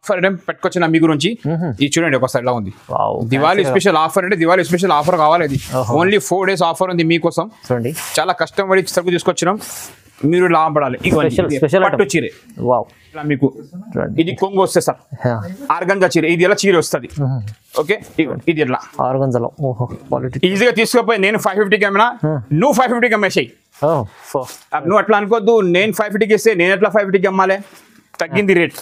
Offer అంటే పెట్టుకొచ్చిన మీ గురించి ఇది చూడండి ఒకసారి ఎలా ఉంది వావ్ దివాళీ స్పెషల్ ఆఫర్ అంటే దివాళీ స్పెషల్ ఆఫర్ కావాలి ఇది ఓహో. ఓన్లీ ఫోర్ డేస్ ఆఫర్ ఉంది మీకోసం చూడండి చాలా కష్టం పడి సరుకు తీసుకొచ్చినాం మీరు లాభపడాలి ఇగోండి, Special- ఇది special పట్టు item. చీరే వావ్ ఇలా మీకు చూడండి ఇది కొంగు వస్తే సార్ ఆర్గంజా చీర ఇది ఎలా చీర వస్తుంది ఓకే ఇగోండి, ఇది ఎట్లా ఆరుగంజలో ఓహో క్వాలిటీ ఈజీగా తీసుకోపోయి నేను ఫైవ్ ఫిఫ్టీకి అమ్మినా నువ్వు ఫైవ్ ఫిఫ్టీకి అమ్మేసాయి ఓ ఫో నువ్వు అట్లా అనుకోవద్దు నేను ఫైవ్ ఫిఫ్టీకి ఇస్తే నేను ఎట్లా ఫైవ్ ఫిఫ్టీకి అమ్మాలి తగ్గింది రేట్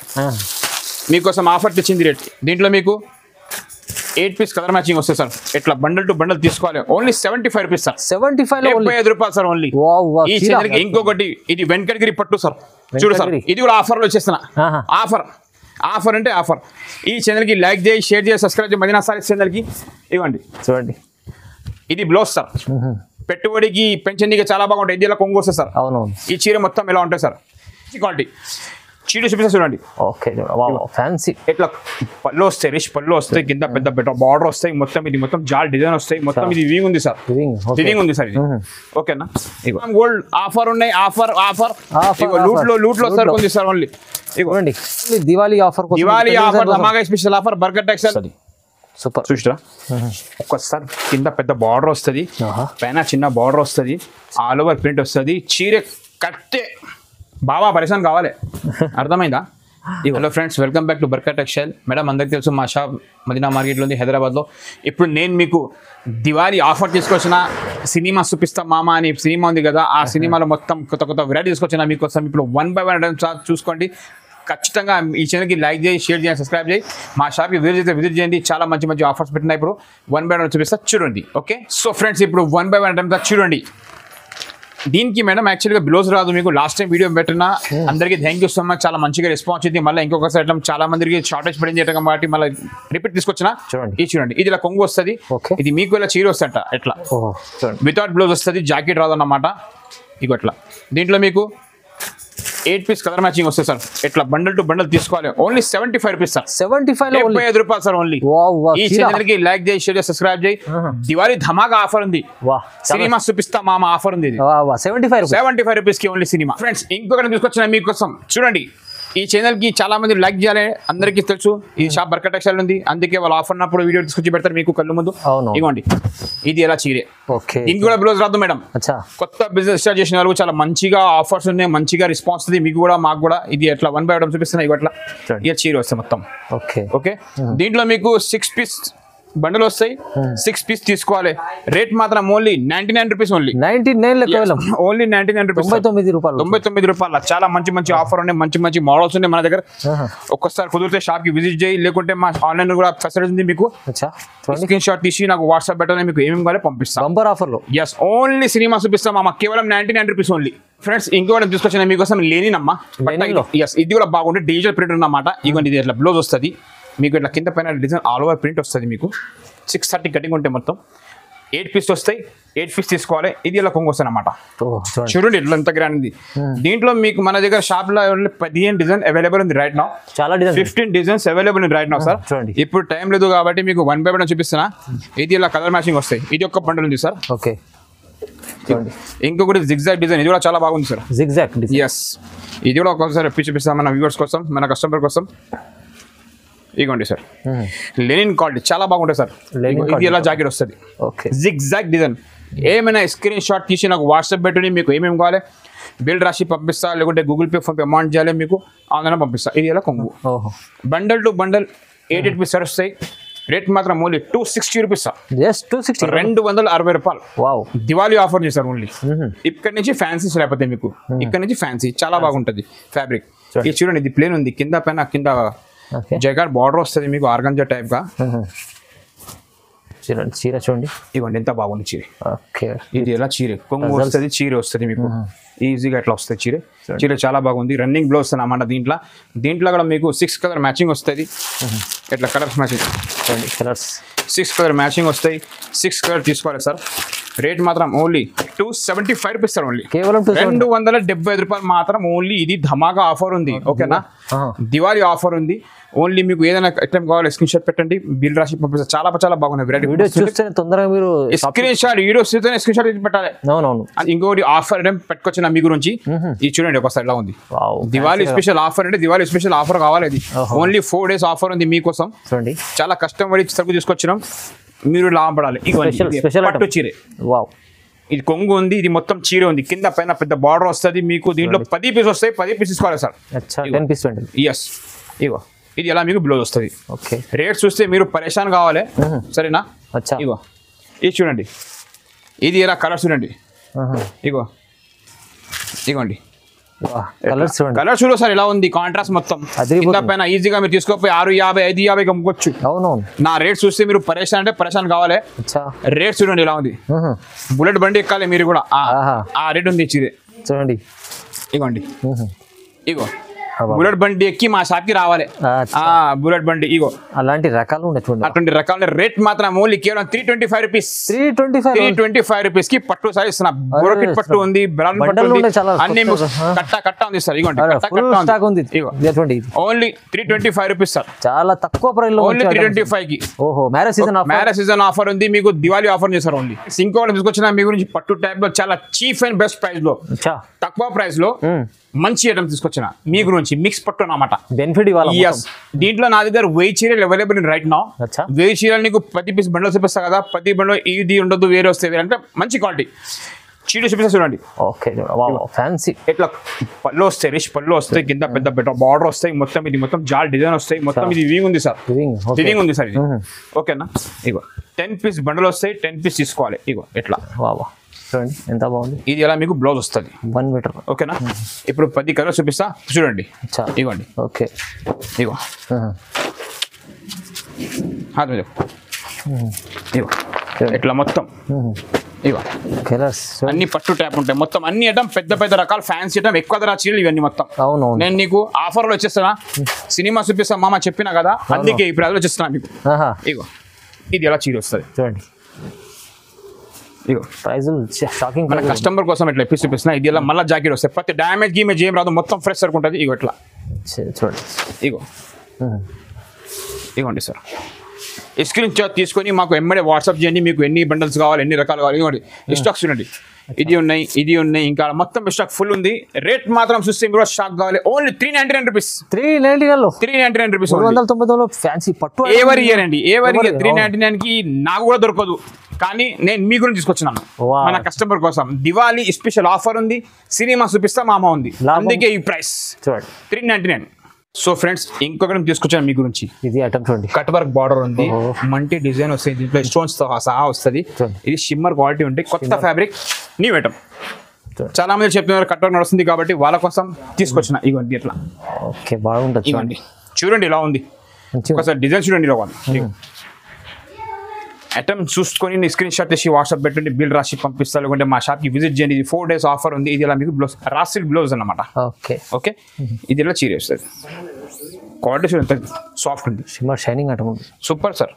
మీకోసం ఆఫర్ తెచ్చింది రేట్ దీంట్లో మీకు ఎయిట్ పీస్ కలర్ మ్యాచింగ్ వస్తుంది సార్ ఇట్లా బండల్ టు బండల్ తీసుకోవాలి only seventy five rupees sir seventy five లో డెబ్బై ఐదు రూపాయలు సార్ ఓన్లీ వావ్ వావ్ ఈ చీర. చీరకి ఇంకొకటి ఇది వెంకటగిరి పట్టు సార్ చూడు సార్ వెంకటగిరి. ఇది కూడా ఆఫర్లో వచ్చేస్తున్నా ఆహా. ఆఫర్ ఆఫర్ అంటే ఆఫర్ ఈ ఛానల్కి లైక్ చేయి షేర్ చేయి సబ్స్క్రైబ్ చేయి మదీనా సారీ ఛానల్కి ఇవ్వండి చూడండి ఇది బ్లౌజ్ సార్ పెట్టుబడికి పెన్షన్కి చాలా బాగుంటాయి ఇది ఇలా కొంగు వస్తుంది సార్ అవునవును ఈ చీర మొత్తం ఎలా ఉంటుంది సార్ క్వాలిటీ చీర చూపిస్తా చూడండి ఓకే వావ్ ఫ్యాన్సీ ఇట్లా పళ్ళు వస్తాయి రిష్ పళ్ళు వస్తాయి కింద పెద్ద పెద్ద బార్డర్ వస్తాయి మొత్తం ఇది మొత్తం జాల్ డిజైన్ వస్తాయి మొత్తం ఇది వింగ్ ఉంది సార్ Wing, okay. వింగ్ ఉంది సార్ ఇది ఓకేనా గోల్డ్ ఆఫర్ ఉన్నాయి ఆఫర్ ఆఫర్ Offer, లూట్ లో offer. లూట్ లో Loot సార్ లో. ఉంది సార్ ఓన్లీ ఇగో చూడండి ఇది దివాళీ ఆఫర్ కోసం దివాళీ పెళ్లి ఆఫర్ season కోసం. ధమాగా స్పెషల్ ఆఫర్ బర్గర్ టెక్స్టైల్ సూపర్ చూసిరా ఒక్కసారి కింద పెద్ద బార్డర్ వస్తుంది ఆహా. పైన చిన్న బార్డర్ వస్తుంది ఆల్ ఓవర్ ప్రింట్ వస్తుంది చీర కట్టే బాబా పరిశాన్ కావాలి అర్థమైందా hello friends welcome back to Barkha textile madam అందరికీ తెలుసు మా షాప్ మదీనా మార్కెట్లో ఉంది హైదరాబాద్లో ఇప్పుడు నేను మీకు దివాళీ ఆఫర్ తీసుకొచ్చిన సినిమా చూపిస్తా మామ అని సినిమా ఉంది కదా ఆ సినిమాలో మొత్తం కొత్త కొత్త వెరైటీ తీసుకొచ్చిన మీకోసం ఇప్పుడు వన్ బై వన్ చూసుకోండి ఖచ్చితంగా ఈ ఛానల్కి లైక్ చేయి షేర్ చేయండి సబ్స్క్రైబ్ చేయి మా షాప్కి విజిట్ చేస్తే విజిట్ చేయండి చాలా మంచి మంచి ఆఫర్స్ పెట్టినాయి ఇప్పుడు వన్ బై వన్ చూపిస్తా చూడండి ఓకే సో ఫ్రెండ్స్ ఇప్పుడు వన్ బై వన్ అంటే చూడండి దీనికి మేడం యాక్చువల్గా బ్లౌజ్ రాదు మీకు లాస్ట్ టైం వీడియో పెట్టిన అందరికీ థ్యాంక్ యూ సో మచ్ చాలా మంచిగా రెస్పాన్స్ ఇది మళ్ళీ ఇంకొకసారి ఇట్లా చాలా మందికి షార్టేజ్ పడింది చేయడం కాబట్టి మళ్ళీ రిపీట్ తీసుకొచ్చిన చూడండి. ఇది చూడండి ఇది ఇలా కొంగు వస్తుంది Okay. ఇది మీకు ఇలా చీర వస్తుంట ఎట్లా ఓహో చూడండి వితౌట్ బ్లౌజ్ వస్తుంది జాకెట్ రాదు అన్నమాట ఇగో ఇట్లా దీంట్లో మీకు ఎయిట్ పీస్ కలర్ మ్యాచింగ్ వస్తుంది సార్ ఇట్లా బండల్ టు బండల్ తీసుకోవాలి only seventy five rupees sir seventy five లో డెబ్బై ఐదు రూపాయలు సార్ ఓన్లీ వావ్ వావ్ ఈ చీర. ఛానల్ కి లైక్ చేయి షేర్ చేయి సబ్స్క్రైబ్ చేయి ఆహా. దివాళీ ధమాకా ఆఫర్ ఉంది వావ్ సినిమా చూపిస్తా మామ ఆఫర్ ఉంది ఇది wow seventy five seventy five rupees కి ఓన్లీ సినిమా ఫ్రెండ్స్ ఇంకొకటి తీసుకొచ్చిన మీకోసం చూడండి ఈ ఛానల్ కి చాలా మంది లైక్ చేయాలి అందరికీ తెలుసు ఈ షాప్ బర్కర్ టెక్స్టైల్ ఉంది అందుకే వాళ్ళు ఆఫర్ ఉన్నప్పుడు వీడియో తీసుకొచ్చి పెడతారు మీకు కళ్ళు ముందు అవును. ఇవ్వండి ఇది ఎలా చీరే ఓకే ఇంక కూడా బ్లౌజ్ రాదు మేడం అచ్చా కొత్త బిజినెస్ స్టార్ట్ చేసిన వాళ్ళు చాలా మంచిగా ఆఫర్స్ ఉన్నాయి మంచిగా రెస్పాన్స్ ఉంది మీకు కూడా మాకు కూడా ఇది ఎట్లా వన్ బై వన్ చూపిస్తున్నాయి ఇవి అట్లా చూడండి. ఇక చీర వస్తాయి మొత్తం ఓకే ఓకే దీంట్లో మీకు సిక్స్ పీస్ బండలు వస్తాయి సిక్స్ పీస్ తీసుకోవాలి రేట్ మాత్రం only ninety nine rupees only ninety nine లో కేవలం ఓన్లీ నైన్టీ నైన్ రూపీస్ తొంభై తొమ్మిది రూపాయలు తొంభై తొమ్మిది రూపాయల చాలా మంచి మంచి ఆఫర్ ఉన్నాయి మంచి మంచి మోడల్స్ ఉన్నాయి మన దగ్గర ఆహా. ఒక్కసారి కుదిరితే షాప్ కి విజిట్ చేయి లేకుంటే మా ఆన్లైన్ కూడా ఫెసిలిటీ ఉంది మీకు అచ్చా చూడండి స్క్రీన్ షాట్ తీసి నాకు వాట్సాప్ పెట్టాలి మీకు ఏమేమి కావాలి పంపిస్తాం బంపర్ ఆఫర్ లో ఎస్ ఓన్లీ సినిమా చూపిస్తాం అమ్మ కేవలం ninety nine rupees only friends ఇంకోటి తీసుకొచ్చిన మీకోసం లేనినమ్మా లెనిన్లో? ఎస్ ఇది కూడా బాగుంటుంది డిజిటల్ ప్రింట్ ఉన్నమాట ఇగోండి ఇది ఇట్లా బ్లౌజ్ వస్తుంది మీకు ఇట్లా కింద పైన డిజైన్ ఆల్ ఓవర్ ప్రింట్ వస్తుంది మీకు సిక్స్ థర్టీ కటింగ్ ఉంటే మొత్తం ఎయిట్ పీస్ వస్తాయి ఎయిట్ పీస్ తీసుకోవాలి ఇది ఇలా కొంగు వస్తుంది అనమాట ఓ, చూడండి చూడండి ఇట్లా ఎంత గ్రాండ్ ఉంది దీంట్లో మీకు మన దగ్గర షాప్ లో only పదిహేను డిజైన్ అవైలబుల్ ఉంది రైట్ నా చాలా డిజైన్ ఫిఫ్టీన్ డిజైన్స్ అవైలబుల్ ఉంది రైట్ నా సార్ చూడండి. ఇప్పుడు టైం లేదు కాబట్టి మీకు వన్ బై వన్ చూపిస్తున్నా ఇది ఇలా కలర్ మ్యాచింగ్ వస్తాయి ఇది ఒక బండల్ ఉంది సార్ ఓకే చూడండి ఇంకొకటి జిగ్జాగ్ డిజైన్ ఇది కూడా చాలా బాగుంది సార్ జిగ్జాక్ డిజైన్ ఎస్ ఇది కూడా ఒకసారి ఎప్పి చూపిస్తాం మన వ్యూవర్స్ కోసం మన కస్టమర్ కోసం ఇగోండి సార్ లెనిన్ క్వాలిటీ చాలా బాగుంటుంది సార్ Lenin ఇగో ఇది quality. ఎలా జాకెట్ వస్తుంది ఓకే జిగ్జాగ్ డిజైన్ ఏమైనా స్క్రీన్ షాట్ తీసి నాకు వాట్సాప్ పెట్టుని మీకు ఏమేమి కావాలి బిల్ రాసి పంపిస్తా లేకుంటే గూగుల్ పే ఫోన్పే అమౌంట్ చేయాలి మీకు ఆన్లైన్ పంపిస్తా ఇది ఎలా కొంగు ఓహో bundle to bundle eight eight piece వస్తాయి రేట్ మాత్రం only two sixty rupees sir just two sixty రెండు వందల అరవై రూపాయలు వావ్ దివాళీ ఆఫర్ చేశారు ఓన్లీ ఇక్కడ నుంచి ఫ్యాన్సీస్ లేకపోతే మీకు ఇక్కడ నుంచి ఫ్యాన్సీ చాలా బాగుంటది ఫ్యాబ్రిక్ ఇది చూడండి ఇది ప్లేన్ ఉంది కింద పైన కింద ఓకే జగాడ్ బార్డర్ వస్తుంది మీకు ఆర్గంజా టైప్ గా చూడండి చీర చూడండి ఇవ్వండి ఎంత బాగుంది చీర ఓకే ఇది ఎలా చీర కొంగు వస్తుంది చీర వస్తుంది మీకు ఈజీగా ఎట్లా వస్తుంది చీర చీర చాలా బాగుంది రన్నింగ్ బ్లౌజ్ అన్నమాట దీంట్లో దీంట్లో కూడా మీకు సిక్స్ కలర్ మ్యాచింగ్ వస్తుంది ఇట్లా కలర్స్ మ్యాచింగ్ చూడండి కలర్స్ సిక్స్ కలర్ మ్యాచింగ్ వస్తాయి సిక్స్ కలర్ తీసుకోవాలి సార్ రేట్ మాత్రం only two seventy five rupees sir only కేవలం టూ రెండు వందల డెబ్బై ఐదు రూపాయలు మాత్రం ఓన్లీ ఇది ధమాకా ఆఫర్ ఉంది ఓకేనా దివాళీ ఆఫర్ ఉంది ఓన్లీ మీకు ఏదైనా ఐటమ్ కావాలి స్క్రీన్ షాట్ పెట్టండి బిల్ రాసి పంపిస్తారు చాలా చాలా బాగున్నాయి వీడియో వెరైటీ చూస్తే తొందరగా మీరు screen shot video screen shot పెట్టాలి అవునవును అది ఇంకొకటి ఆఫర్ ఐటమ్ పెట్టుకొచ్చిన మీ గురించి ఇది చూడండి ఒకసారి ఎలా ఉంది వావ్ దివాళీ స్పెషల్ ఆఫర్ అంటే దివాళీ స్పెషల్ ఆఫర్ కావాలి అది ఓహో. ఓన్లీ ఫోర్ డేస్ ఆఫర్ ఉంది మీకోసం చూడండి చాలా కష్టపడి సరుకు తీసుకొచ్చినాం మీరు లాభపడాలి ఇగోండి, Special- ఇది special పట్టు item. చీరే వావ్ ఇది కొంగు ఉంది ఇది మొత్తం చీర ఉంది కింద పైన పెద్ద బార్డర్ వస్తుంది మీకు దీంట్లో పది పీస్ వస్తాయి పది పీస్ తీసుకోవాలి సార్ అచ్చా టెన్ పీస్ ట్వంటీ ఎస్ ఇగో ఇది ఎలా మీకు బ్లౌజ్ వస్తుంది ఓకే రేట్ చూస్తే మీరు పరేషాన్ కావాలి సరేనా అచ్చా ఇగో ఇది చూడండి ఇది ఇలా కలర్ చూడండి ఇగో ఇగోండి కలర్స్ చూడండి కలర్ చూడు సార్ ఎలా ఉంది కాంట్రాస్ట్ మొత్తం అదిరిపోతుంది. కింద పైన ఈజీగా మీరు తీసుకోపోయి ఆరు యాభై ఐదు యాభై అమ్ముకోవచ్చు అవునవును నా రేట్ చూస్తే మీరు పరేషాన్ అంటే పరేషాన్ కావాలి అచ్చా రేట్ చూడండి ఎలా ఉంది మ్మ్. బుల్లెట్ బండి ఎక్కాలి మీరు కూడా ఆ- ఆహా ఆ రేట్ ఉంది ఇచ్చిది చూడండి ఇగోండి మ్మ్. ఇగో అబ్బా. బుల్లెట్ బండి ఎక్కి మా షాప్కి రావాలి అచ్చా. ఆ బుల్లెట్ బండి ఇగో అలాంటి రకాలు ఉన్నాయి చూడండి అటువంటి రకాల రేట్ మాత్రం ఓన్లీ కేవలం three twenty five rupees three twenty five three twenty five rupees కి పట్టు సారీ ఇస్తున్నా బోరకిట్ పట్టు ఉంది బ్రాండ్ పట్టు బండలు ఉంది ఉన్నాయి చాలా అన్ని కొత్తగా. ఆ. కట్ట కట్ట ఉంది సార్ ఇగోండి కట్ట ఫుల్ కట్ట స్టాక్ ఉంది ఇగో ఇది చూడండి ఇది only three twenty five rupees sir చాలా తక్కువ ప్రైస్ లో ఓన్లీ మంచి త్రీ items. ట్వంటీ ఫైవ్ కి ఓహో marriage season offer marriage season offer ఉంది మీకు దివాళీ ఆఫర్ చేస్తారు ఓన్లీ ఇంకోటి తీసుకొచ్చిన మీ గురించి పట్టు టైప్ లో చాలా చీప్ అండ్ బెస్ట్ ప్రైస్ లో అచ్చా తక్కువ ప్రైస్ లో మంచి ఐటమ్ తీసుకొచ్చిన మీ గురించి మిక్స్ పట్టు అన్నమాట బెనిఫిట్ ఇవ్వాలి ఎస్ దీంట్లో నా దగ్గర వెయ్యి చీరలు అవైలబుల్ రైట్ నా అచ్చా వెయ్యి చీరలు నీకు ప్రతి పీస్ బండలు చూపిస్తా కదా ప్రతి బండలో ఇది ఉండదు వేరే వస్తాయి వేరే అంటే మంచి క్వాలిటీ చీర చూపిస్తా చూడండి ఓకే ఫ్యాన్సీ ఇట్లా పళ్ళు వస్తాయి రిష్ పళ్ళు వస్తాయి కింద పెద్ద పెద్ద బార్డర్ వస్తాయి మొత్తం ఇది మొత్తం జాల్ డిజైన్ వస్తాయి మొత్తం ఇది వింగ్ ఉంది సార్ ఓకే వింగ్ ఉంది సార్ ఇది Mhm. ఓకేనా ఇగో టెన్ పీస్ బండలు వస్తాయి టెన్ పీస్ తీసుకోవాలి ఇగో ఇట్లా వావా చూడండి ఎంత బాగుంది ఇది ఎలా మీకు బ్లౌజ్ వస్తుంది వన్ మీటర్ ఓకేనా ఇప్పుడు పది కలర్స్ చూపిస్తా చూడండి అచ్చా ఇగోండి ఓకే ఇగో హాత్ మీద ఇగో ఇట్లా మొత్తం ఇగో కలర్స్ అన్ని పట్టు ట్యాప్ ఉంటాయి మొత్తం అన్ని ఐటమ్ పెద్ద పెద్ద రకాల ఫ్యాన్సీ ఐటమ్ ఎక్కువ ధర చీరలు ఇవన్నీ మొత్తం అవునవును నేను నీకు ఆఫర్లో వచ్చేస్తానా సినిమా చూపిస్తా మామ చెప్పినా కదా అందుకే ఇప్పుడు అది వచ్చేస్తున్నా మీకు ఆహా ఇగో ఇది ఎలా చీర వస్తుంది చూడండి ఇగో ప్రైజులు షాకింగ్ మన కస్టమర్ కోసం ఇట్లా ఎప్పి చూపిస్తున్నా ఇది ఇలా మళ్ళీ జాకెట్ వస్తాయి ప్రతి డ్యామేజ్ గీమేజ్ ఏం రాదు మొత్తం ఫ్రెష్ సరుకు ఉంటుంది ఇగో ఇట్లా చూడండి ఇగో ఇగోండి సార్ స్క్రీన్ షాట్ తీసుకొని మాకు ఎమ్మడే వాట్సాప్ చేయండి మీకు ఎన్ని బండల్స్ కావాలి ఎన్ని రకాలు కావాలి ఇవ్వండి స్టాక్స్ చూడండి ఇది ఉన్నాయి ఇది ఉన్నాయి ఇంకా మొత్తం స్టాక్ ఫుల్ ఉంది రేట్ మాత్రం చూస్తే మీరు స్టాక్ కావాలి only three ninety nine rupees three ninety గల్లో త్రీ నైన్టీ నైన్ రూపీస్ మూడు వందల తొంభై తొమ్మిదిలో ఫ్యాన్సీ పట్టు ఎవరి ఇయర్ అండి ఎవరి Every year three year, ninety nine కి నాకు కూడా దొరకదు కానీ నేను మీ గురించి తీసుకొచ్చినాను Wow. మన కస్టమర్ కోసం దివాళీ స్పెషల్ ఆఫర్ ఉంది సినిమా చూపిస్తా మామ ఉంది లాభం. అందుకే ఈ ప్రైస్ చూడండి three ninety nine so friends ఇంకొకటి తీసుకొచ్చాను మీ గురించి ఇది ఐటమ్ చూడండి కట్ వర్క్ బార్డర్ ఉంది ఓహో. మంటి డిజైన్ వస్తుంది దీంట్లో స్టోన్స్ తో సహా వస్తుంది చూడండి. ఇది షిమ్మర్ క్వాలిటీ ఉంటుంది కొత్త ఫ్యాబ్రిక్ న్యూ ఐటమ్ చూడండి. చాలా మంది చెప్తున్నారు కట్ వర్క్ నడుస్తుంది కాబట్టి వాళ్ళ కోసం తీసుకొచ్చిన ఇగోండి ఇట్లా ఓకే బాగుంటుంది చూడండి ఇవ్వండి చూడండి ఇలా ఉంది మంచిగా ఒకసారి డిజైన్ చూడండి ఇలా ఉంది ఐటమ్ చూసుకొని నీ స్క్రీన్ షాట్ తీసి వాట్సాప్ పెట్టండి బిల్ రాసి పంపిస్తా లేకుంటే మా షాప్కి విజిట్ చేయండి ఇది ఫోర్ డేస్ ఆఫర్ ఉంది ఇది ఇలా మీకు బ్లౌజ్ రాసిల్ బ్లౌజ్ అన్నమాట ఓకే ఓకే ఇది ఇలా చీర వస్తుంది క్వాలిటీ చూడండి ఎంత సాఫ్ట్ ఉంది షిమ్మర్ షైనింగ్ ఐటమ్ ఉంది సూపర్ సార్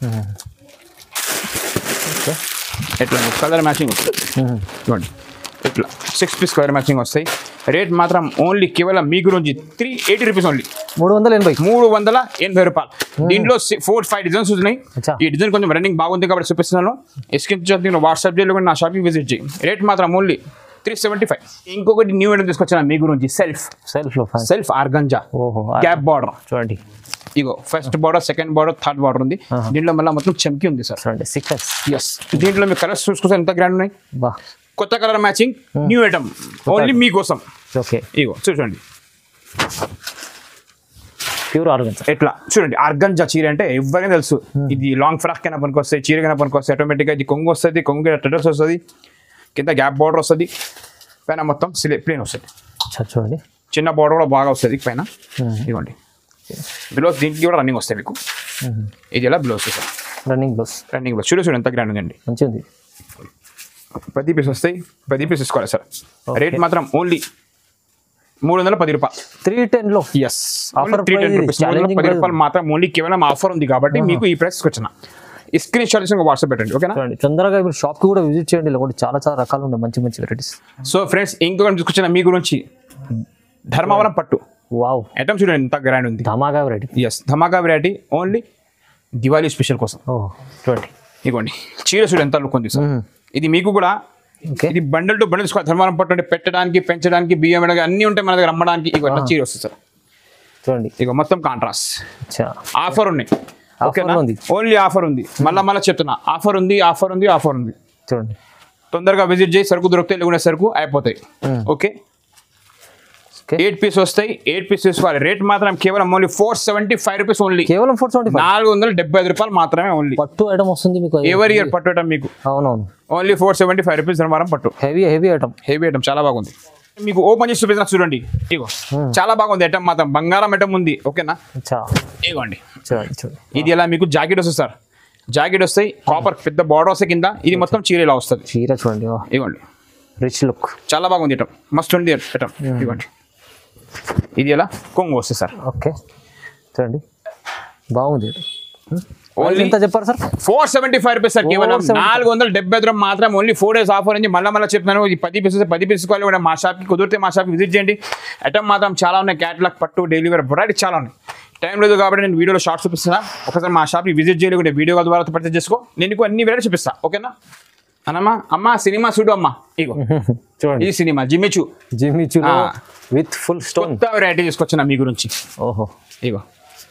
ఓకే ఎట్లా కలర్ మ్యాచింగ్ వస్తుంది చూడండి ఇట్లా సిక్స్ పీస్ కలర్ మ్యాచింగ్ వస్తాయి రేట్ మాత్రం ఓన్లీ కేవలం మీ గురించి త్రీ ఎయిటీ రూపీస్ ఓన్లీ మూడు వందల ఎనభై మూడు వందల ఎనభై రూపాయలు దీంట్లో ఫోర్ ఫైవ్ డిజైన్స్ ఉన్నాయి అచ్చా. ఈ డిజైన్ కొంచెం రన్నింగ్ బాగుంది కాబట్టి చూపిస్తున్నాను స్క్రీన్ షాట్ నేను వాట్సాప్ చేయలో నా షాప్కి విజిట్ చేయి రేట్ మాత్రం ఓన్లీ త్రీ సెవెంటీ ఫైవ్ ఇంకొకటి న్యూ ఐటమ్ తీసుకొచ్చిన మీ గురించి సెల్ఫ్ సెల్ఫ్ లో ఫ్యాన్ సెల్ఫ్ ఆర్గంజా ఓహో గ్యాప్ బార్డర్ చూడండి ఇగో first border second border third border ఉంది దీంట్లో మళ్ళీ మొత్తం చమ్కి ఉంది సార్ చూడండి సిక్స్ ఎస్ దీంట్లో మీ కలర్స్ చూసుకుంటే ఎంత గ్రాండ్ ఉన్నాయి బా కొత్త colour matching new item only మీకోసం ఓకే ఇగో చూడండి ప్యూర్ ఆర్గన్స్ ఎట్లా చూడండి అర్గంజా చీర అంటే ఎవరైనా తెలుసు ఇది లాంగ్ ఫ్రాక్ కైనా పనికొస్తాయి చీర కైనా పనికొస్తాయి ఆటోమేటిక్గా ఇది కొంగు వస్తుంది కొంగు టెటర్స్ వస్తుంది కింద గ్యాప్ బార్డర్ వస్తుంది పైన మొత్తం సిలే ప్లేన్ వస్తుంది చూడండి చిన్న బార్డర్ కూడా బాగా వస్తుంది పైన ఇదిగోండి బ్లౌజ్ దీనికి కూడా రన్నింగ్ వస్తాయి మీకు ఇది ఎలా blouse sir running blouse running blouse చూడ చూడండి ఎంత గ్రాండ్ ఉందండి మంచిగా ఉంది పది పీస్ వస్తాయి పది పీస్ తీసుకోవాలి సార్ రేట్ మాత్రం ఓన్లీ మూడు వందల పది రూపాయలు త్రీ టెన్ లో yes Offer three ten price rupees ఇది, మూడు వందల challenging పది price. రూపాయలు మాత్రం ఓన్లీ కేవలం ఆఫర్ ఉంది కాబట్టి మీకు ఈ ప్రైస్ వచ్చిన ఈ స్క్రీన్ షాట్ చేసి వాట్సాప్ పెట్టండి ఓకేనా చూడండి తొందరగా మీరు షాప్ కి కూడా విజిట్ చేయండి లేకుంటే చాలా చాలా రకాలు ఉన్నాయి మంచి మంచి వెరైటీస్ సో ఫ్రెండ్స్ ఇంకొకటి తీసుకొచ్చిన మీ గురించి ధర్మవరం పట్టు వావ్ ఐటమ్ చూడండి ఎంత గ్రాండ్ ఉంది ధమాకా వెరైటీ ఎస్ ధమాకా వెరైటీ ఓన్లీ దివాళీ స్పెషల్ కోసం ఓ చూడండి ఇదిగోండి చీర చూడు ఎంత లుక్ ఉంది సార్ ఇది మీకు కూడా ఓకే ఇది బండల్ టు బండల్ తీసుకోవాలి ధర్మారం పట్టు అంటే పెట్టడానికి పెంచడానికి బియ్యం వేయడానికి అన్ని ఉంటాయి మన దగ్గర అమ్మడానికి ఇగో ఇట్లా చీర వస్తుంది సార్ చూడండి ఇగో మొత్తం కాంట్రాస్ట్ అచ్చా ఆఫర్ ఉన్నాయి ఓకేనా ఉంది. ఓన్లీ ఆఫర్ ఉంది మళ్ళీ మళ్ళీ చెప్తున్నా ఆఫర్ ఉంది ఆఫర్ ఉంది ఆఫర్ ఉంది చూడండి తొందరగా విజిట్ చేయి సరుకు దొరుకుతాయి లేకుండా సరుకు అయిపోతాయి Hmm. Okay okay eight piece వస్తాయి ఎయిట్ పీస్ తీసుకోవాలి రేట్ మాత్రం కేవలం only four seventy five rupees only కేవలం ఫోర్ సెవెంటీ ఫైవ్ నాలుగు వందల డెబ్బై ఐదు రూపాయలు మాత్రమే ఓన్లీ పట్టు ఐటమ్ వస్తుంది మీకు ఎవరి ఇయర్ పట్టు ఐటమ్ మీకు అవునవును only four seventy five rupees Dharmaram పట్టు heavy heavy item heavy item చాలా బాగుంది మీకు ఓపెన్ చేసి చూపిస్తున్నా చూడండి ఇగో చాలా బాగుంది ఐటమ్ మాత్రం బంగారం ఐటమ్ ఉంది ఓకేనా అచ్చా ఇగోండి చూడండి చూడండి ఇది ఎలా మీకు జాకెట్ వస్తుంది సార్ జాకెట్ వస్తాయి కాపర్ పెద్ద బార్డర్ వస్తాయి కింద ఇది మొత్తం చీర ఇలా వస్తుంది చీర చూడండి ఇవ్వండి రిచ్ లుక్ చాలా బాగుంది ఐటమ్ మస్తు ఉంది ఐటమ్ ఇవ్వండి ఇది ఎలా కొంగు వస్తుంది సార్ ఓకే చూడండి బాగుంది Only- ఎంత చెప్పారు sir four seventy five rupees sir కేవలం 475. నాలుగు వందల డెబ్బై ఐదు రూపాయలు మాత్రం ఓన్లీ ఫోర్ డేస్ ఆఫర్ అని మళ్ళీ మళ్ళీ చెప్తున్నాను ఇది పది పీసెస్ పది పీసెస్ కావాలి కూడా మా షాప్కి కుదిరితే మా షాప్కి విజిట్ చేయండి ఐటమ్ మాత్రం చాలా ఉన్నాయి క్యాటలాగ్ పట్టు డైలీ వేర్ వెరైటీ చాలా ఉన్నాయి టైం లేదు కాబట్టి నేను వీడియోలో షార్ట్ చూపిస్తున్నా ఒకసారి మా షాప్కి విజిట్ చేయలేకుంటే వీడియో ద్వారా పర్చేస్ చేసుకో నేను నీకు అన్ని వెరైటీ చూపిస్తా ఓకేనా అనమ్మా అమ్మా సినిమా చూడు అమ్మా ఇగో చూడండి ఈ సినిమా జిమ్మిచు జిమ్మి చూడు ఆ. విత్ ఫుల్ స్టోన్ కొత్త వెరైటీ తీసుకొచ్చిన మీ గురించి ఓహో ఇగో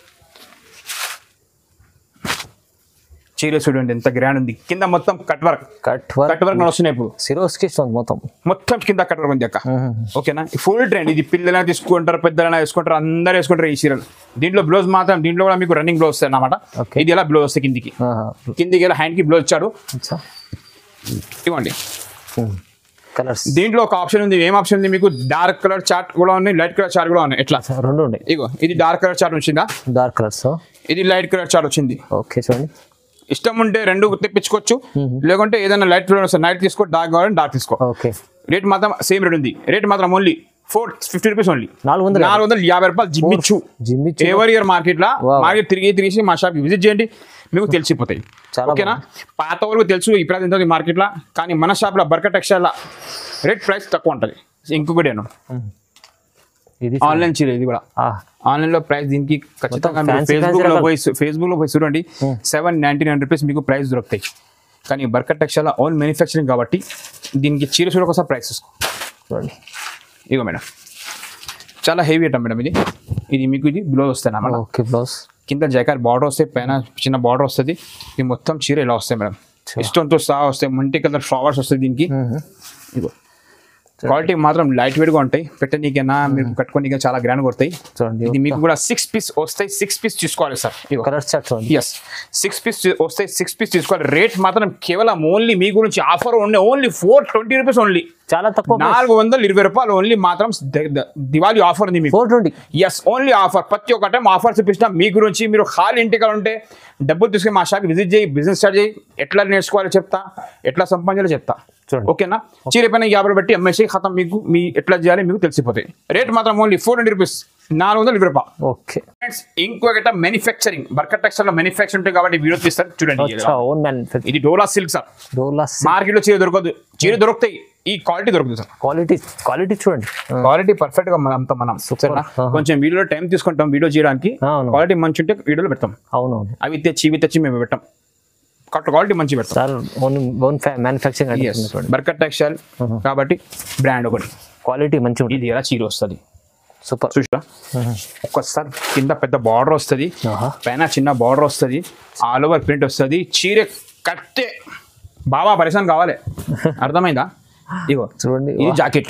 చీర చూడండి ఎంత గ్రాండ్ ఉంది కింద మొత్తం cut work cut cut work work వస్తున్నాయి ఇప్పుడు సిరోస్కి ఇస్తుంది మొత్తం మొత్తం కింద కట్ వర్క్ ఉంది అక్క ఓకేనా ఫుల్ ట్రెండ్ ఇది పిల్లలైనా తీసుకుంటారు పెద్దలైనా వేసుకుంటారు అందరూ వేసుకుంటారు ఈ చీరలు దీంట్లో బ్లౌజ్ మాత్రం దీంట్లో కూడా మీకు రన్నింగ్ బ్లౌజ్ వస్తాయి అన్నమాట Okay. ఇది ఎలా బ్లౌజ్ వస్తాయి కిందికి ఆహా. కిందికి ఎలా హ్యాండ్ కి బ్లౌజ్ ఇచ్చాడు అచ్చా ఇవ్వండి కలర్స్ దీంట్లో ఒక ఆప్షన్ ఉంది ఏం ఆప్షన్ ఉంది మీకు డార్క్ కలర్ చార్ట్ కూడా ఉన్నాయి లైట్ కలర్ చార్ట్ కూడా ఉన్నాయి ఎట్లా రెండు ఉన్నాయి ఇగో ఇది డార్క్ కలర్ చార్ట్ వచ్చిందా డార్క్ కలర్స్ ఇది లైట్ కలర్ చార్ట్ వచ్చింది ఓకే చూడంండి ఇష్టం ఉంటే రెండు తెప్పించుకోవచ్చు లేకుంటే ఏదైనా లైట్ ఫ్లేవర్ వస్తే నైట్ తీసుకో డార్క్ కావాలంటే డార్క్ తీసుకో ఓకే రేట్ మాత్రం సేమ్ రేట్ ఉంది రేట్ మాత్రం only four fifty rupees only నాలుగు వందలు నాలుగు వందల యాభై రూపాయలు జిమ్మిచ్చు జిమ్మి ఎవరి ఇయర్ మార్కెట్ లో Wow. మార్కెట్ తిరిగి తిరిగి మా షాప్ విజిట్ చేయండి మీకు తెలిసిపోతాయి చాలా ఓకేనా పాత వరకు తెలుసు ఇప్పుడు ఎంత ఉంది మార్కెట్ లో కానీ మన షాప్ లో బర్కర్ టెక్స్టైల్ రేట్ ప్రైస్ తక్కువ ఉంటుంది ఇంకొకటి ఇది ఆన్లైన్ చీర ఇది కూడా ఆ, ఆన్లైన్ లో ప్రైస్ దీనికి ఖచ్చితంగా మీరు fancy ఫేస్బుక్ లో fancy పోయి ఫేస్బుక్ లో పోయి చూడండి సెవెన్ నైన్టీ నైన్ రూపీస్ మీకు ప్రైస్ దొరుకుతాయి కానీ బర్కర్ టెక్స్టైల్ ఓన్ మ్యానుఫ్యాక్చరింగ్ కాబట్టి దీనికి చీర చూడ కోసం ప్రైస్ తీసుకో చూడండి ఇగో మేడం చాలా హెవీ ఐటమ్ మేడం ఇది ఇది మీకు ఇది బ్లౌజ్ వస్తాయి అన్నమాట ఓకే బ్లౌజ్ కింద జాకెట్ బార్డర్ వస్తాయి పైన చిన్న బార్డర్ వస్తుంది ఇది మొత్తం చీర ఇలా వస్తాయి మేడం ఇష్టంతో సహా వస్తాయి మల్టీ కలర్ ఫ్లవర్స్ వస్తాయి దీనికి ఇగో క్వాలిటీ మాత్రం లైట్ వెయిట్ గా ఉంటాయి పెట్టనీకైనా మీరు కట్టుకోనీకి చాలా గ్రాండ్ కొడతాయి చూడండి ఇది మీకు కూడా సిక్స్ పీస్ వస్తాయి సిక్స్ పీస్ తీసుకోవాలి సార్ ఇగో కలర్స్ చార్ట్ చూడండి ఎస్ సిక్స్ పీస్ వస్తాయి సిక్స్ పీస్ తీసుకోవాలి రేట్ మాత్రం కేవలం ఓన్లీ మీ గురించి offer only only four twenty rupees only చాలా తక్కువ నాలుగు వందల ఇరవై రూపాయలు ఓన్లీ మాత్రం ద- ద- దివాళీ ఆఫర్ ఉంది మీకు ఫోర్ ట్వంటీ ఎస్ ఓన్లీ ఆఫర్ ప్రతి ఒక్క టైం ఆఫర్ చూపించిన మీ గురించి మీరు ఖాళీ ఇంటికి ఉంటే డబ్బులు తీసుకుని మా షాప్ విజిట్ చేయి బిజినెస్ స్టార్ట్ చేయి ఎట్లా నేర్చుకోవాలో చెప్తా ఎట్లా సంపాదించాలో చెప్తా చూడండి. ఓకేనా చీర పైన యాభై పెట్టి అమ్మేసి ఖతం మీకు మీ ఎట్లా చేయాలి మీకు తెలిసిపోతాయి రేట్ మాత్రం ఓన్లీ ఫోర్ హండ్రెడ్ రూపీస్ నాలుగు వందల ఇరవై రూపాయలు ఓకే ఫ్రెండ్స్ ఇంకొకట మ్యానుఫ్యాక్చరింగ్ బర్కర్ టెక్స్టైల్ మ్యానుఫ్యాక్చర్ ఉంటుంది కాబట్టి వీడియో తీస్తారు చూడండి అచ్చా ఓన్ మ్యానుఫ్యాక్చర్ ఇది డోలా సిల్క్ సార్ డోలా మార్కెట్ లో చీర దొరకదు చీర దొరుకుతాయి ఈ క్వాలిటీ దొరుకుతుంది సార్ క్వాలిటీ క్వాలిటీ చూడండి క్వాలిటీ పర్ఫెక్ట్ గా అంత మనం సరేనా? ఆహా. కొంచెం వీడియోలో టైం తీసుకుంటాం వీడియో చేయడానికి అవును. క్వాలిటీ మంచి ఉంటే వీడియోలో పెడతాం అవునవును అవి తెచ్చి ఇవి తెచ్చి మేము పెట్టాం కరెక్ట్ క్వాలిటీ మంచి పెడతాం సార్ ఓన్ ఓన్ మ్యానుఫ్యాక్చరింగ్ అంటే చూడండి బర్కర్ టెక్స్టైల్ కాబట్టి బ్రాండ్ ఒకటి క్వాలిటీ మంచిగా ఉంటుంది ఇది ఎలా చీర వస్తుంది సూపర్ చూసా ఒక్కసారి కింద పెద్ద బార్డర్ వస్తుంది ఆహా. పైన చిన్న బార్డర్ వస్తుంది ఆల్ ఓవర్ ప్రింట్ వస్తుంది చీర కట్టే బాబా పరిశ్రమ కావాలి అర్థమైందా ఇగో చూడండి ఇది జాకెట్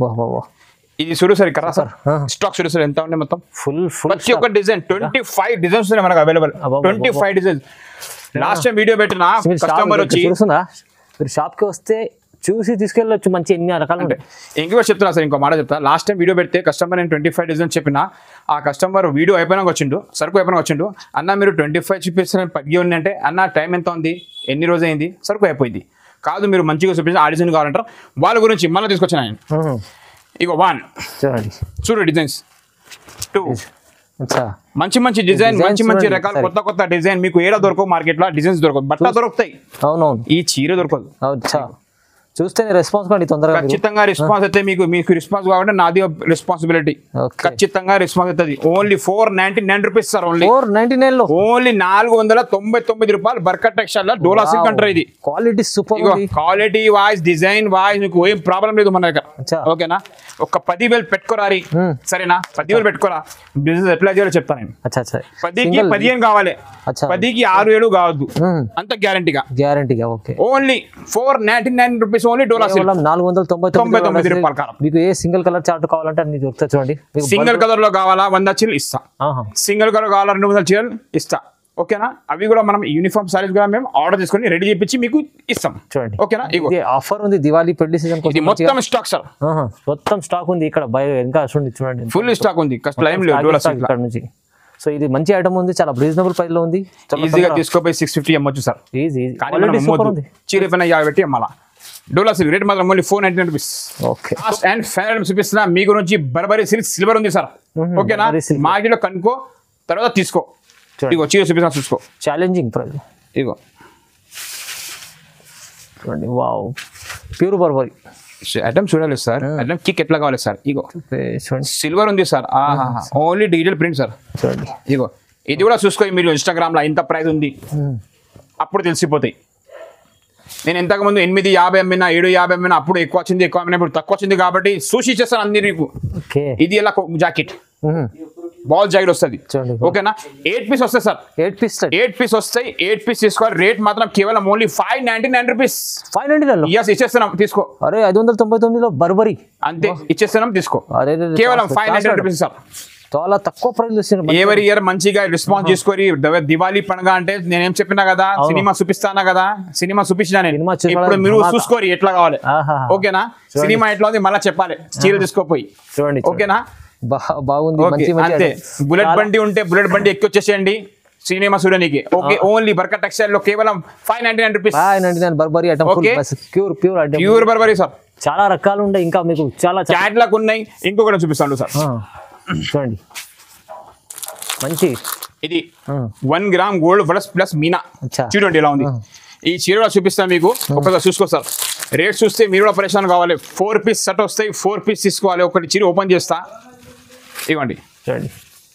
ఇది చూడు సార్ ఇక్కడ సార్ ఆహా. స్టాక్ చూడు సార్ ఎంత ఉంది మొత్తం ఫుల్ ఫుల్ ప్రతి ఒక్క డిజైన్ ట్వంటీ ఫైవ్ డిజైన్స్ ఉన్నాయి మనకు అవైలబుల్ అబ్బబ్బబ్బ. Twenty five designs last time video పెట్టిన కస్టమర్ వచ్చి చూస్తుందా మీరు షాప్కి వస్తే చూసి తీసుకెళ్ళొచ్చు మంచి ఎన్ని రకాలు అంటే ఉంటాయి ఇంకో చెప్తున్నా సార్ ఇంకో మాట చెప్తా లాస్ట్ టైం వీడియో పెడితే కస్టమర్ నేను ట్వంటీ ఫైవ్ డిజైన్స్ చెప్పిన ఆ కస్టమర్ వీడియో అయిపోయినాక వచ్చిండు సరుకు అయిపోయినాక వచ్చిండు అన్న మీరు ట్వంటీ ఫైవ్ చూపిస్తే పది ఉంది అంటే అన్న టైం ఎంత ఉంది ఎన్ని రోజు అయింది సరుకు అయిపోయింది కాదు మీరు మంచిగా చూపించి ఆ డిజైన్ కావాలంటారు వాళ్ళ గురించి మళ్ళీ తీసుకొచ్చిన ఆయన ఆహా. ఇగో వన్ చూడండి చూడు డిజైన్స్ టూ అచ్చా మంచి మంచి డిజైన్ Designs మంచి మంచి చూడండి రకాల ఒకసారి. కొత్త కొత్త డిజైన్ మీకు ఏడా దొరకవు మార్కెట్ లో డిజైన్స్ దొరకవు బట్ట దొరుకుతాయి అవునవును ఈ చీర దొరకదు అచ్చా చూస్తేనే రెస్పాన్స్ కండి తొందరగా మీరు. ఖచ్చితంగా రెస్పాన్స్ అయితే మీకు మీకు రెస్పాన్స్ కావాలంటే నాది రెస్పాన్సిబిలిటీ Okay. ఖచ్చితంగా రెస్పాన్స్ అవుతుంది only four ninety nine rupees sir only four ninety nine లో ఓన్లీ నాలుగు వందల తొంభై తొమ్మిది రూపాయలు బర్కట్ టెక్స్టైల్ లో డోలా సిల్క్ అంటారు ఇది క్వాలిటీ సూపర్ ఇగో క్వాలిటీ వాయిస్ డిజైన్ వాయిస్ మీకు ఏం ప్రాబ్లం లేదు మన దగ్గర అచ్చా. ఓకేనా ఒక పది వేలు పెట్టుకోరారి సరేనా పది వేలు పెట్టుకోరా బిజినెస్ ఎట్లా చేయాలో చెప్తాను నేను అచ్చా అచ్చా పదికి సింగిల్ పదిహేను కావాలి అచ్చా. పదికి ఆరు ఏడు కావద్దు అంత గ్యారంటీగా గ్యారంటీగా okay only four ninety nine rupees only డోలా సిల్క్ కేవలం నాలుగు వందల తొంభై తొంభై తొమ్మిది రూపాయలు రూపాయల కారం. మీకు ఏ సింగిల్ కలర్ చార్ట్ కావాలంటే అన్ని దొరుకుతాయి చూడండి మీకు సింగిల్ కలర్ లో కావాలా వంద చీరలు ఇస్తా ఆహా. సింగిల్ కలర్ కావాలా రెండు వందల చీరలు ఇస్తా ఓకేనా అవి కూడా మనం యూనిఫామ్ సారీస్ కూడా మేము ఆర్డర్ చేసుకొని రెడీ చేపించి మీకు ఇస్తాం చూడండి ఓకేనా ఇగో ఇది ఆఫర్ ఉంది దివాళీ పెళ్లి సీజన్ ఇది మొత్తం స్టాక్ సార్ మొత్తం స్టాక్ ఉంది ఇక్కడ బయ ఇంకా చూడండి చూడండి ఫుల్ స్టాక్ ఉంది కష్టం ఏం లేదు Stock డోలా stock సిల్క్ ఇక్కడ నుంచి సో ఇది మంచి ఐటమ్ ఉంది చాలా రీజనబుల్ ప్రైస్ లో ఉంది ఈజీగా తీసుకోపోయి సిక్స్ ఫిఫ్టీ అమ్మొచ్చు సార్ ఈజీ కానీ క్వాలిటీ మనం సూపర్ అమ్మొద్దు ఉంది చీర పైన యాభై పెట్టి అమ్మాలా డోలా సిల్క్ రేట్ మాత్రం only four ninety rupees okay last and final item చూపిస్తున్నా మీ గురించి బర్బరీ సిల్క్ సిల్వర్ ఉంది సార్ ఓకేనా Burberry silver. మార్కెట్ లో కనుక్కో తర్వాత తీసుకో చూడండి. ఇగో చీర చూపిస్తున్నా చూసుకో ఛాలెంజింగ్ ప్రైస్ ఇగో చూడండి వావ్ ప్యూర్ బర్బరీ ఐటమ్ చూడాలి సార్ ఐటమ్ కిక్ ఎట్లా కావాలి సార్ ఇగో చూడండి సిల్వర్ ఉంది sir only digital print sir చూడండి ఇగో ఇది కూడా చూసుకో మీరు ఇన్స్టాగ్రామ్ లో ఇంత ప్రైస్ ఉంది అప్పుడు తెలిసిపోతాయి నేను ఇంతకుముందు ఎనిమిది యాభై అమ్మినా ఏడు యాభై అమ్మినా అప్పుడు ఎక్కువ వచ్చింది ఎక్కువ అమ్మినా ఇప్పుడు తక్కువ వచ్చింది కాబట్టి సూచి ఇచ్చేస్తాను అన్ని నీకు ఓకే ఇది ఎలా జాకెట్ బాల్ జాకెట్ వస్తుంది చూడండి. ఓకేనా ఎయిట్ పీస్ వస్తాయి sir eight piece eight piece వస్తాయి ఎయిట్ పీస్ తీసుకోవాలి రేట్ మాత్రం కేవలం only five ninety nine rupees five ninety nine years ఇచ్చేస్తున్నాం తీసుకో అరే ఐదు వందల తొంభై తొమ్మిదిలో బర్బరీ అంతే ఇచ్చేస్తున్నాం తీసుకో అరే రే రే, కేవలం చాలా- ఫైవ్ నైన్టీ చాలా రూపీస్ సార్ చాలా తక్కువ ప్రైస్ వచ్చింది ఎవరి ఇయర్ మంచిగా రెస్పాన్స్ చేసుకొని దివ- దివాళీ పండుగ అంటే నేనేం చెప్పినా కదా సినిమా చూపిస్తానా కదా సినిమా చూపించినా నేను సినిమా చూడాలి, ఇప్పుడు మీరు ధమాకా. చూసుకోరి ఎట్లా కావాలి ఆహా. ఓకేనా సినిమా ఎట్లా ఉంది మళ్ళీ చెప్పాలి చీరలు తీసుకోపోయి చూడండి ఓకేనా బా- బాగుంది ఓకే మంచి మంచి అంతే item. బుల్లెట్ చాలా- బండి ఉంటే బుల్లెట్ బండి ఎక్కి వచ్చేసేయండి సినిమా చూడడానికి ఓకే ఓన్లీ బర్కా టెక్స్టైల్ లో కేవలం five ninety nine rupees five ninety nine Burberry item Okay. Pure pure item pure Burberry sir చాలా రకాలు ఉంటాయి ఇంకా మీకు చాలా చాలా- చాట్ లకు ఉన్నాయి ఇంకొకటి చూపిస్తాను సార్ ఆ, చూడండి మంచి ఇది ఆ, one gram gold plus plus మీనా అచ్చా. చూడండి ఎలా ఉంది ఈ చీర కూడా చూపిస్తాను మీకు ఒకసారి చూసుకో సార్ రేట్ చూస్తే మీరు కూడా పరేషాన్ కావాలి ఫోర్ పీస్ సెట్ వస్తాయి ఫోర్ పీస్ తీసుకోవాలి ఒకటి చీర ఓపెన్ చేస్తా ఇవ్వండి చూడండి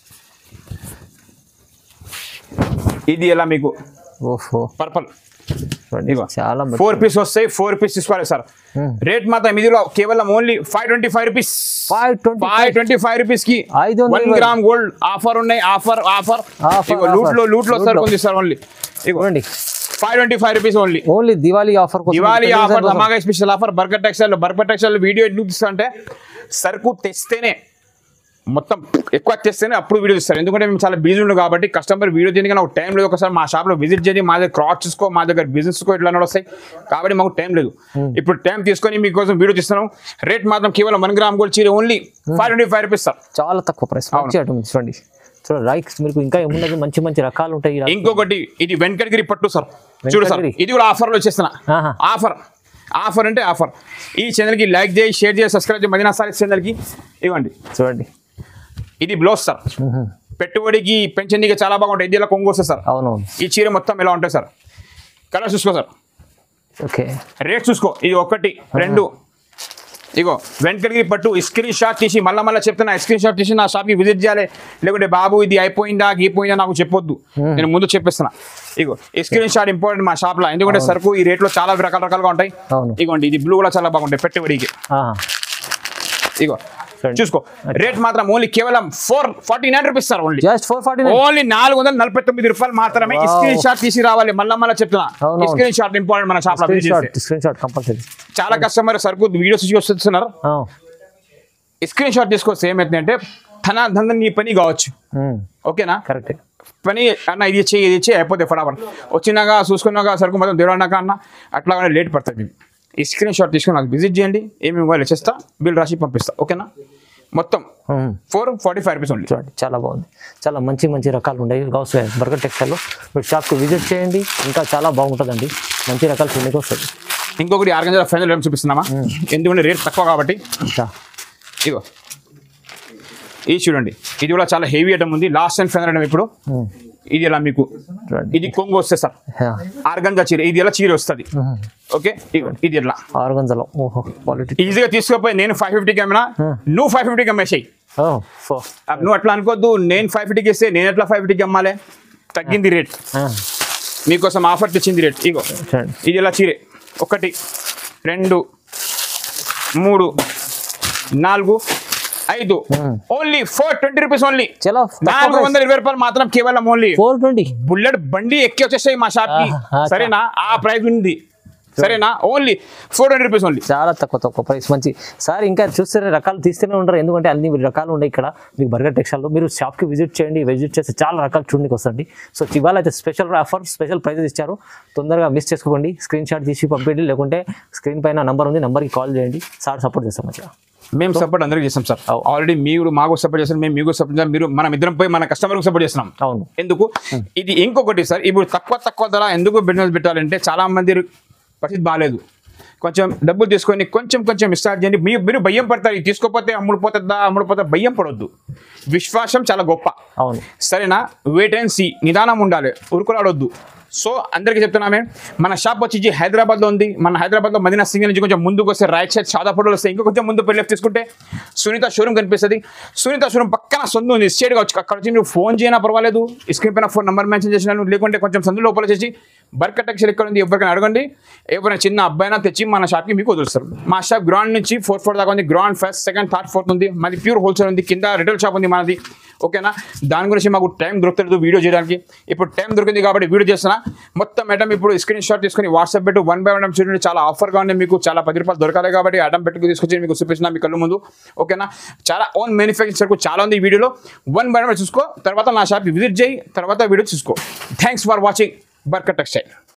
ఇది ఎలా మీకు ఓహో పర్పల్ చూడండి ఇగో. చాలా మంచి- ఫోర్ పీస్ వస్తాయి ఫోర్ పీస్ తీసుకోవాలి సార్ రేట్ మాత్రం ఇదిలో కేవలం only five twenty five rupees 525. Five twenty five rupees కి ఐదు వందల వన్ ఇరవై. గ్రామ్ గోల్డ్ ఆఫర్ ఉన్నాయి ఆఫర్ ఆఫర్ Offer, లూట్ లో offer. లూట్ లో Loot సార్ లో. ఉంది సార్ ఓన్లీ చూడండి five twenty five rupees only only Diwali offer కోసం దివాళీ పెళ్లి ఆఫర్ season కోసం. ధమాగా స్పెషల్ ఆఫర్ బర్గర్ టెక్స్టైల్ బర్గర్ టెక్స్టైల్ వీడియో ఎందుకు తీస్తా అంటే సరుకు తెస్తేనే మొత్తం ఎక్కువ తెస్తేనే అప్పుడు వీడియో ఇస్తారు ఎందుకంటే మేము చాలా బిజీ ఉండు కాబట్టి కస్టమర్ వీడియో చేయడానికి నాకు టైం లేదు ఒకసారి మా షాప్లో విజిట్ చేయండి మా దగ్గర క్రాస్ చూసుకో మా దగ్గర బిజినెస్ ఇట్లా వస్తాయి కాబట్టి మాకు టైం లేదు ఇప్పుడు టైం తీసుకొని మీకోసం వీడియో తీస్తున్నాం రేట్ మాత్రం కేవలం వన్ గ్రామ్ గోల్డ్ చీర only five twenty five rupees sir చాలా తక్కువ ప్రైస్ మంచి ఐటమ్ చూడండి చూడండి రైక్స్ మీకు ఇంకా ఏమున్నది మంచి మంచి రకాలు ఉంటాయి ఈ ఇంకొకటి ఇది వెంకటగిరి పట్టు సార్ చూడు సార్ వెంకటగిరి. ఇది కూడా ఆఫర్లో వచ్చేస్తున్నా ఆహా. ఆఫర్ ఆఫర్ అంటే ఆఫర్ ఈ ఛానల్కి లైక్ చేయి షేర్ చేయి సబ్స్క్రైబ్ చేయి మదీనా సారీస్ ఛానల్కి ఇవ్వండి చూడండి ఇది బ్లౌజ్ సార్ పెట్టుబడికి పెంచడానికి చాలా బాగుంటాయి ఇది ఇలా కొంగు వస్తుంది సార్ అవునవును ఈ చీర మొత్తం ఎలా ఉంటాయి సార్ కలర్ చూసుకో సార్ ఓకే రేట్ చూసుకో ఇది ఒకటి రెండు ఇగో వెంకటగిరి పట్టు స్క్రీన్ షాట్ తీసి మళ్ళీ మళ్ళీ చెప్తున్నా స్క్రీన్ షాట్ తీసి నా షాప్కి విజిట్ చేయాలి లేకుంటే బాబు ఇది అయిపోయిందా గీపోయిందా నాకు చెప్పొద్దు నేను ముందు చెప్పేస్తున్నా ఇగో ఈ స్క్రీన్ షాట్ ఇంపార్టెంట్ మా షాప్లో ఎందుకంటే సరుకు ఈ రేట్లో చాలా రకాల రకాలుగా ఉంటాయి అవును. ఇగోండి ఇది బ్లూ కూడా చాలా బాగుంటాయి పెట్టుబడికి ఆహా. ఇగో చూడండి. చూసుకో రేట్ మాత్రం ఓన్లీ కేవలం four forty nine rupees sir only just four forty nine only నాలుగు వందల నలభై తొమ్మిది రూపాయలు మాత్రమే Wow. స్క్రీన్ షాట్ తీసి రావాలి మళ్ళీ మళ్ళీ చెప్తున్నా అవునవును. స్క్రీన్ షాట్ ఇంపార్టెంట్ మన షాప్ లో స్క్రీన్ visit షాట్ చేస్తే. స్క్రీన్ షాట్ కంపల్సరీ చాలా కస్టమర్ సరుకు వీడియోస్ చూసి వస్తున్నారు స్క్రీన్ షాట్ తీసుకొస్తే ఏమైందంటే తన దంద నీ పని కావచ్చు ఓకేనా కరెక్ట్ పని అన్న ఇది ఇచ్చే ఇది ఇచ్చే అయిపోతే ఫటాఫట్ వచ్చినాక చూసుకున్నాక సరుకు మొత్తం దేవుడన్నాక అన్న అట్లా లేట్ పడుతుంది మీకు ఈ స్క్రీన్ షాట్ తీసుకొని నాకు విజిట్ చేయండి ఏమి ఇవ్వాలి ఇచ్చేస్తా బిల్ రాసి పంపిస్తా ఓకేనా మొత్తం ఫోర్ ఫార్టీ ఫైవ్ రూపీస్ ఉంది చూడండి చాలా బాగుంది చాలా మంచి మంచి రకాలు ఉన్నాయి గౌస్ బర్గర్ టెక్స్టైల్లో మీరు షాప్కి విజిట్ చేయండి ఇంకా చాలా బాగుంటుందండి మంచి రకాలు కిందకి వస్తుంది ఇంకొకటి ఆర్గనైజర్ ఫైనల్ ఏం చూపిస్తున్నామా ఎందుకంటే రేట్ తక్కువ కాబట్టి ఇంకా ఇగో ఇది చూడండి ఇది కూడా చాలా హెవీ ఐటమ్ ఉంది లాస్ట్ అండ్ ఫైనల్ ఐటమ్ ఇప్పుడు ఇది ఎలా మీకు చూడండి ఇది కొంగు వస్తుంది సార్ ఆర్గంజా చీర ఇది ఎలా చీర వస్తుంది ఓకే ఇగో, ఇది ఎట్లా ఆరుగంజలో ఓహో క్వాలిటీ ఈజీగా తీసుకోపోయి నేను ఫైవ్ ఫిఫ్టీకి అమ్మినా నువ్వు ఫైవ్ ఫిఫ్టీకి అమ్మేసాయి ఓ ఫో నువ్వు అట్లా అనుకోవద్దు నేను ఫైవ్ ఫిఫ్టీకి ఇస్తే నేను ఎట్లా ఫైవ్ ఫిఫ్టీకి అమ్మాలి తగ్గింది రేట్ మీకోసం ఆఫర్ తెచ్చింది రేట్ ఇగో చూడండి ఇది ఇలా చీరే ఒకటి రెండు మూడు నాలుగు ఐదు only four twenty rupees only చలో నాలుగు వందల ఇరవై రూపాయలు మాత్రం కేవలం ఓన్లీ ఫోర్ ట్వంటీ బుల్లెట్ బండి ఎక్కి వచ్చేసాయి మా షాప్ కి ఆ, ఆ, సరేనా ఆ ప్రైస్ ఉంది సరేనా only four hundred rupees only చాలా తక్కువ తక్కువ ప్రైస్ మంచి సార్ ఇంకా చూస్తేనే రకాలు తీస్తూనే ఉంటారు ఎందుకంటే అన్ని రకాలు ఉన్నాయి ఇక్కడ మీకు బర్గర్ టెక్స్టైల్లో మీరు షాప్కి విజిట్ చేయండి విజిట్ చేస్తే చాలా రకాలు చూడడానికి వస్తుంది సో ఇవాళ అయితే స్పెషల్ ఆఫర్ స్పెషల్ ప్రైజెస్ ఇచ్చారు తొందరగా మిస్ చేసుకోండి స్క్రీన్ షాట్ తీసి పంపించండి లేకుంటే స్క్రీన్ పైన నంబర్ ఉంది నంబర్కి కాల్ చేయండి సార్ సపోర్ట్ చేస్తాం మంచిగా మేము సపోర్ట్ అందరికి చేస్తాం సార్ అవు. ఆల్రెడీ మీరు మాకు సపోర్ట్ చేస్తాం మేము మీకు సపోర్ట్ చేస్తాం మీరు మనం ఇద్దరం పోయి మన కస్టమర్కి సపోర్ట్ చేస్తున్నాం అవును ఎందుకు ఇది ఇంకొకటి సార్ ఇప్పుడు తక్కువ తక్కువ ధర ఎందుకు బిజినెస్ పెట్టాలంటే చాలా మంది పరిస్థితి బాగాలేదు కొంచెం డబ్బులు తీసుకొని కొంచెం కొంచెం స్టార్ట్ చేయండి మీరు మీరు భయం పడతారు ఇది తీసుకోకపోతే అమ్ముడు పోతుందా అమ్ముడు పోతే భయం పడొద్దు విశ్వాసం చాలా గొప్ప అవును సరేనా వెయిట్ అండ్ సీ నిదానం ఉండాలి ఉరుకులాడొద్దు సో అందరికీ చెప్తున్నామే మన షాప్ వచ్చి హైదరాబాద్లో ఉంది మన హైదరాబాద్లో మదీనా సింగ్ నుంచి కొంచెం ముందుకు వస్తే రైట్ సైడ్ సాదాపూర్లో వస్తే ఇంకా కొంచెం ముందు పోయి లెఫ్ట్ తీసుకుంటే సునీత షోరూమ్ కనిపిస్తుంది సునీత షోరూమ్ పక్కన సొంత ఉంది స్టేట్గా వచ్చి అక్కడ వచ్చి నువ్వు ఫోన్ చేయనా పర్వాలేదు ఈ స్క్రీన్ పైన ఫోన్ నెంబర్ మెన్షన్ చేసినాను లేకుంటే కొంచెం సందు లోపల చేసి బర్కర్ టెక్స్టైల్ ఎక్కడ ఉంది ఎవరికైనా అడగండి ఎవరైనా చిన్న అబ్బాయినా తెచ్చి మన షాప్కి మీకు వదులుస్తారు మా షాప్ గ్రౌండ్ నుంచి ఫోర్త్ ఫ్లోర్ దాకా ఉంది ground first second third fourth ఉంది మాది ప్యూర్ హోల్సేల్ ఉంది కింద రిటైల్ షాప్ ఉంది మనది ఓకేనా దాని గురించి మాకు టైం దొరకలేదు వీడియో చేయడానికి ఇప్పుడు టైం దొరికింది కాబట్టి వీడియో చేస్తున్నా మొత్తం మేడం ఇప్పుడు స్క్రీన్ షాట్ తీసుకొని వాట్సాప్ పెట్టు వన్ బై వన్ చూడండి చాలా ఆఫర్గా ఉంది మీకు చాలా పది రూపాయలు దొరకాలి కాబట్టి అడ్డం పెట్టుకు తీసుకొచ్చి మీకు చూపిస్తున్నా మీ కళ్ళు ముందు ఓకేనా చాలా ఓన్ మ్యానుఫ్యాక్చర్ చాలా ఉంది ఈ వీడియోలో వన్ బై వన్ చూసుకో తర్వాత నా షాప్ విజిట్ చేయి తర్వాత వీడియో చూసుకో థ్యాంక్స్ ఫర్ వాచింగ్ బర్కర్ టెక్స్టైల్